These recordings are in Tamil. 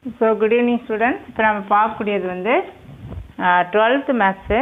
ஸோ குட் ஈவினிங் ஸ்டூடெண்ட்ஸ் இப்போ நம்ம பார்க்கக்கூடியது வந்து twelfth maths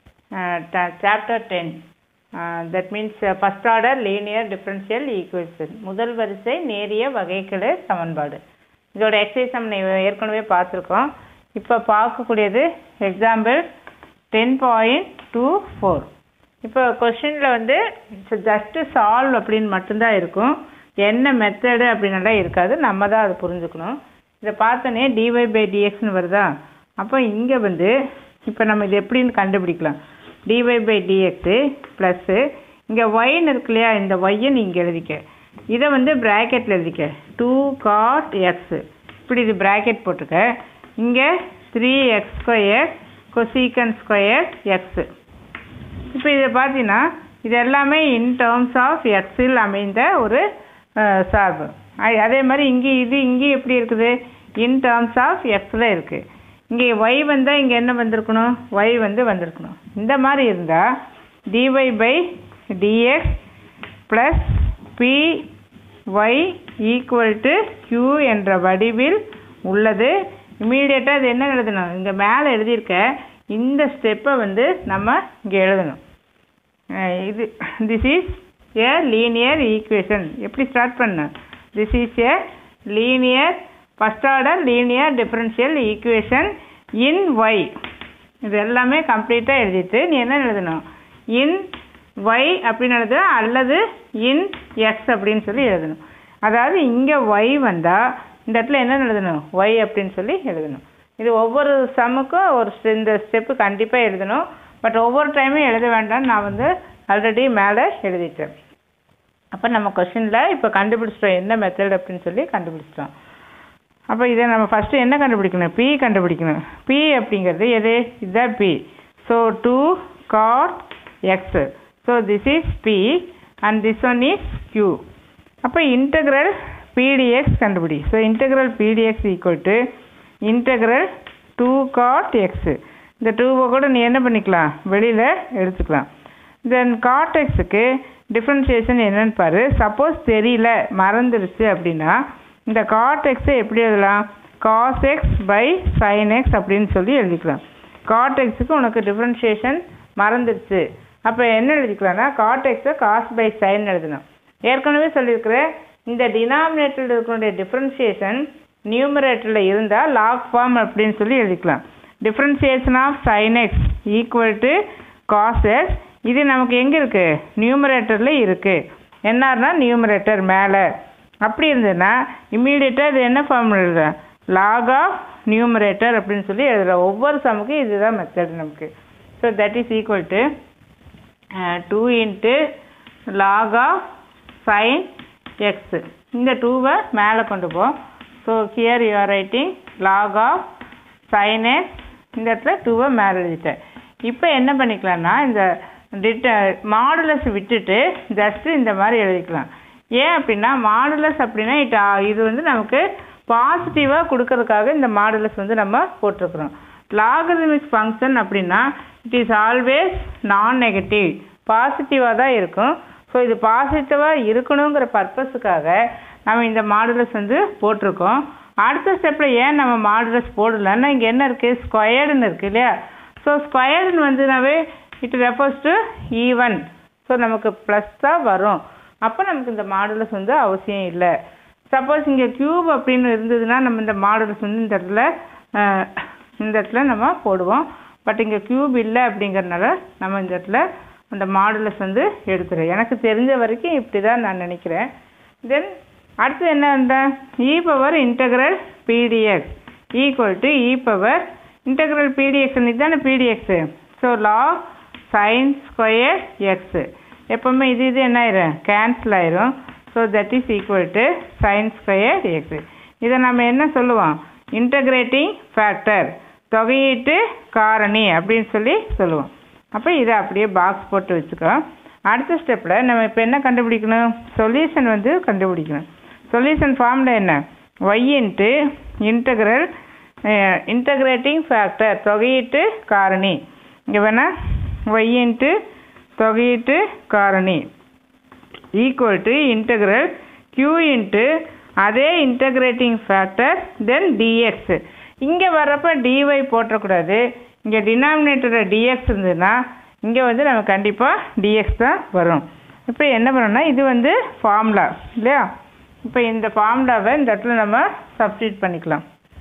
chapter ten that means first order linear differential equation முதல் வரிசை நேரிய வகைக்கெழு சமன்பாடு இதோட எக்ஸசைஸ் நம்ம ஏற்கனவே பார்த்துருக்கோம் இப்போ பார்க்கக்கூடியது example ten point two four இப்போ கொஷினில் வந்து ஜஸ்ட்டு சால்வ் அப்படின்னு மட்டும்தான் இருக்கும் என்ன மெத்தடு அப்படின்னலாம் இருக்காது நம்ம தான் அதை புரிஞ்சுக்கணும் இதை பார்த்தோன்னே டிஒய் பை டிஎக்ஸ்னு வருதா அப்போ இங்கே வந்து இப்போ நம்ம இது எப்படின்னு கண்டுபிடிக்கலாம் டிஒய் பை டிஎக்ஸு ப்ளஸ்ஸு இங்கே ஒய்ன்னு இருக்கு இல்லையா இந்த ஒய்யை நீங்கள் எழுதிக்க இதை வந்து ப்ராக்கெட்டில் எழுதிக்க டூ காட் எக்ஸு இப்படி இது ப்ராக்கெட் போட்டுக்க இங்கே three x square cosecant square x இப்போ இதை பார்த்தீங்கன்னா இது எல்லாமே இன் டேர்ம்ஸ் ஆஃப் எக்ஸில் அமைந்த ஒரு சார்பு அ- அதே மாதிரி இங்கே இது இங்கே எப்படி இருக்குது இன் டேர்ம்ஸ் ஆஃப் எக்ஸில் இருக்குது இங்கே ஒய் வந்தால் இங்கே என்ன வந்திருக்கணும் ஒய் வந்து வந்திருக்கணும் இந்த மாதிரி இருந்தால் d y by d x plus p y equal to q என்ற வடிவில் உள்ளது இமீடியட்டாக அது என்ன எழுதணும் இங்கே மேலே எழுதியிருக்க இந்த ஸ்டெப்பை வந்து நம்ம இங்கே எழுதணும் அஹ் இது this is a linear equation எப்படி ஸ்டார்ட் பண்ண this is a linear first order linear differential equation in y இது எல்லாமே கம்ப்ளீட்டாக எழுதிட்டு நீ என்ன எழுதணும் இன் ஒய் அப்படின்னு எழுத அல்லது இன் எக்ஸ் அப்படின்னு சொல்லி எழுதணும் அதாவது இங்கே ஒய் வந்தால் இந்த இடத்துல என்ன எழுதணும் ஒய் அப்படின்னு சொல்லி எழுதணும் இது ஒவ்வொரு சம்முக்கும் ஒரு ஸ்டெ- இந்த ஸ்டெப்பு கண்டிப்பாக எழுதணும் பட் ஒவ்வொரு டைமும் எழுத வேண்டாம்னு நான் வந்து ஆல்ரெடி மேலே எழுதிட்டேன் அப்போ நம்ம கொஷினில் இப்போ கண்டுபிடிச்சிட்டோம் என்ன மெத்தட் அப்படின்னு சொல்லி கண்டுபிடிச்சிட்டோம் அப்போ இதை நம்ம ஃபஸ்ட்டு என்ன கண்டுபிடிக்கணும் பி கண்டுபிடிக்கணும் பி அப்படிங்கிறது எது இதுதான் p so two cot x so this is p and this one is q அப்போ இன்டகிரல் பிடிஎக்ஸ் கண்டுபிடி so integral p d x equal to integral two cot x இந்த டூவை கூட நீ என்ன பண்ணிக்கலாம் வெளியில் எடுத்துக்கலாம் தென் காட் எக்ஸுக்கு டிஃப்ரென்ஷியேஷன் என்னன்னு பாரு சப்போஸ் தெரியல மறந்துருச்சு அப்படின்னா இந்த காட் எக்ஸை எப்படி எழுதலாம் cos x by sine x அப்படின்னு சொல்லி எழுதிக்கலாம் காட் எக்ஸுக்கு உனக்கு டிஃப்ரென்ஷியேஷன் மறந்துருச்சு அப்போ என்ன எழுதிக்கலாம்னா காட் எக்ஸை காஸ் பை சைன் எழுதணும் ஏற்கனவே சொல்லியிருக்கிறேன் இந்த டினாமினேட்டரில் இருக்கக்கூடிய டிஃப்ரென்ஷியேஷன் நியூமரேட்டரில் இருந்தால் லாக் ஃபார்ம் அப்படின்னு சொல்லி எழுதிக்கலாம் differentiation of sine x equal to cos x இது நமக்கு எங்கே இருக்குது நியூமரேட்டரில் இருக்குது என்னார்னா நியூமரேட்டர் மேலே அப்படி இருந்ததுன்னா இம்மீடியட்டாக இது என்ன ஃபார்ம் எழுதுற லாக் ஆஃப் நியூமரேட்டர் அப்படின்னு சொல்லி எழுதுறோம் ஒவ்வொரு சமுக்கும் இதுதான் மெத்தட் நமக்கு so that is equal to two into log of sine x இந்த டூவை மேலே கொண்டு போ so here you are writing log of sine x இந்த இடத்துல டூவை மேலே எழுதிட்டேன் இப்போ என்ன பண்ணிக்கலாம்னா இந்த டிட்ட மாடுலஸ் விட்டுட்டு ஜஸ்ட்டு இந்த மாதிரி எழுதிக்கலாம் ஏன் அப்படின்னா மாடுலஸ் அப்படின்னா இட் இது வந்து நமக்கு பாசிட்டிவாக கொடுக்கறதுக்காக இந்த மாடுலஸ் வந்து நம்ம போட்டிருக்கிறோம் லாகரிதமிக் ஃபங்க்ஷன் அப்படின்னா it is always non negative பாசிட்டிவாக தான் இருக்கும் ஸோ இது பாசிட்டிவாக இருக்கணுங்கிற பர்பஸுக்காக நம்ம இந்த மாடுலஸ் வந்து போட்டிருக்கோம் அடுத்த ஸ்டெப்பில் ஏன் நம்ம மாடுலஸ் போடலன்னா இங்கே என்ன இருக்குது ஸ்கொயர்டுன்னு இருக்குது இல்லையா ஸோ ஸ்கொயர்டுன்னு வந்துனாவே it refers to even so நமக்கு ப்ளஸ் தான் வரும் அப்போ நமக்கு இந்த மாடுலஸ் வந்து அவசியம் இல்லை சப்போஸ் இங்கே க்யூப் அப்படின்னு இருந்ததுன்னா நம்ம இந்த மாடுலஸ் வந்து இந்த இடத்துல அஹ், இந்த இடத்துல நம்ம போடுவோம் பட் இங்கே க்யூப் இல்லை அப்படிங்கறதுனால நம்ம இந்த இடத்துல அந்த மாடுலஸ் வந்து எடுத்துறோம் எனக்கு தெரிஞ்ச வரைக்கும் இப்படி தான் நான் நினைக்கிறேன் தென் அடுத்து என்ன அந்த e power integral p d x equal to e power integral p d x இதுதானே p d x so log sine square x எப்போவுமே இது இது என்ன ஆயிரும் கேன்சல் ஆயிரும் so that is equal to sine square x இதை நம்ம என்ன சொல்லுவோம் இன்டகிரேட்டிங் ஃபேக்டர் தொகையீட்டு காரணி அப்படின்னு சொல்லி சொல்லுவோம் அப்போ இதை அப்படியே பாக்ஸ் போட்டு வச்சுக்கோ அடுத்த ஸ்டெப்பில் நம்ம இப்போ என்ன கண்டுபிடிக்கணும் சொல்யூஷன் வந்து கண்டுபிடிக்கணும் சொல்யூஷன் ஃபார்மில் என்ன y into integral integrating factor தொகையீட்டு காரணி இங்கே வேணால் ஒய் இன்ட்டு தொகையீட்டு காரணி equal to integral q into அதே இன்டகிரேட்டிங் ஃபேக்டர் தென் டிஎக்ஸ் இங்கே வர்றப்ப டிஒய் போட்டக்கூடாது இங்கே டினாமினேட்டரில் டிஎக்ஸ் இருந்ததுன்னா இங்கே வந்து நம்ம கண்டிப்பாக டிஎக்ஸ் தான் வரும் இப்போ என்ன பண்ணணும்னா இது வந்து ஃபார்முலா இல்லையா இப்போ இந்த ஃபார்முலாவை இந்த இடத்துல நம்ம சப்ஸ்டியூட் பண்ணிக்கலாம்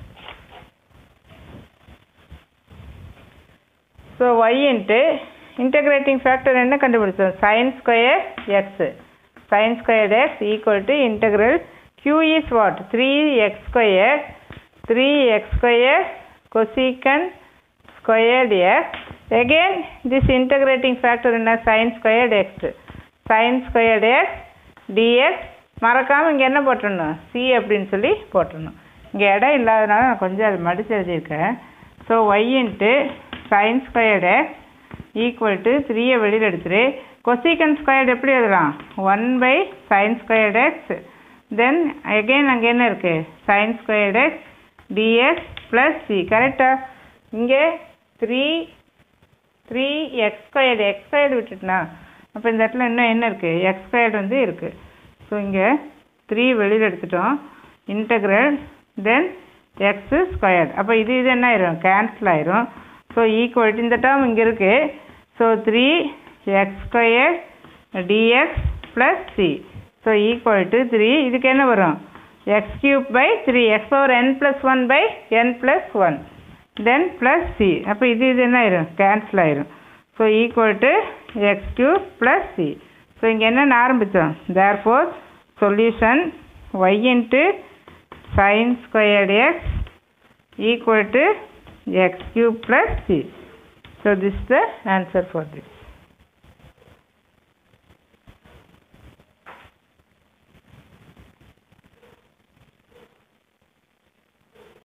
so y into integrating factor என்ன கண்டுபிடிச்சோம் sine square x sine square x equal to integral q is what 3x square 3x square cosecant squared x again this integrating factor என்ன sin squared x sin squared x dx மறக்காமல் இங்கே என்ன போட்டுடணும் c அப்படின்னு சொல்லி போட்டுடணும் இங்கே இடம் இல்லாதனால நான் கொஞ்சம் அது மடிச்சு எழுதியிருக்கேன் so y into sine squared x equal to த்ரீயை வெளியில் எடுத்துரு கொசிகன் ஸ்கொயர்டு எப்படி எழுதலாம் one by sine squared x then again அங்கே என்ன இருக்குது sine squared x d x plus c கரெக்டாக இங்கே three three x squared x squared விட்டுட்டுனா அப்போ இந்த இடத்துல இன்னும் என்ன இருக்குது எக்ஸ் ஸ்கொயர்டு வந்து இருக்குது ஸோ இங்கே த்ரீ வெளியில் எடுத்துட்டோம் இன்டகிரல் தென் எக்ஸு ஸ்கொயர்டு அப்போ இது இது என்ன ஆயிரும் கேன்சல் ஆயிரும் ஸோ ஈக்குவல் இந்த டேர்ம் இங்கே இருக்குது so three x square d x plus c so equal to three இதுக்கு என்ன வரும் x cube by three x power n plus one by n plus one then plus c அப்போ இது இது என்ன ஆயிரும் கேன்சல் ஆயிரும் so equal to x cube plus c so இங்கே என்னென்ன ஆரம்பித்தோம் therefore solution y into sine squared x equal to x cube plus c. So this is the answer for this.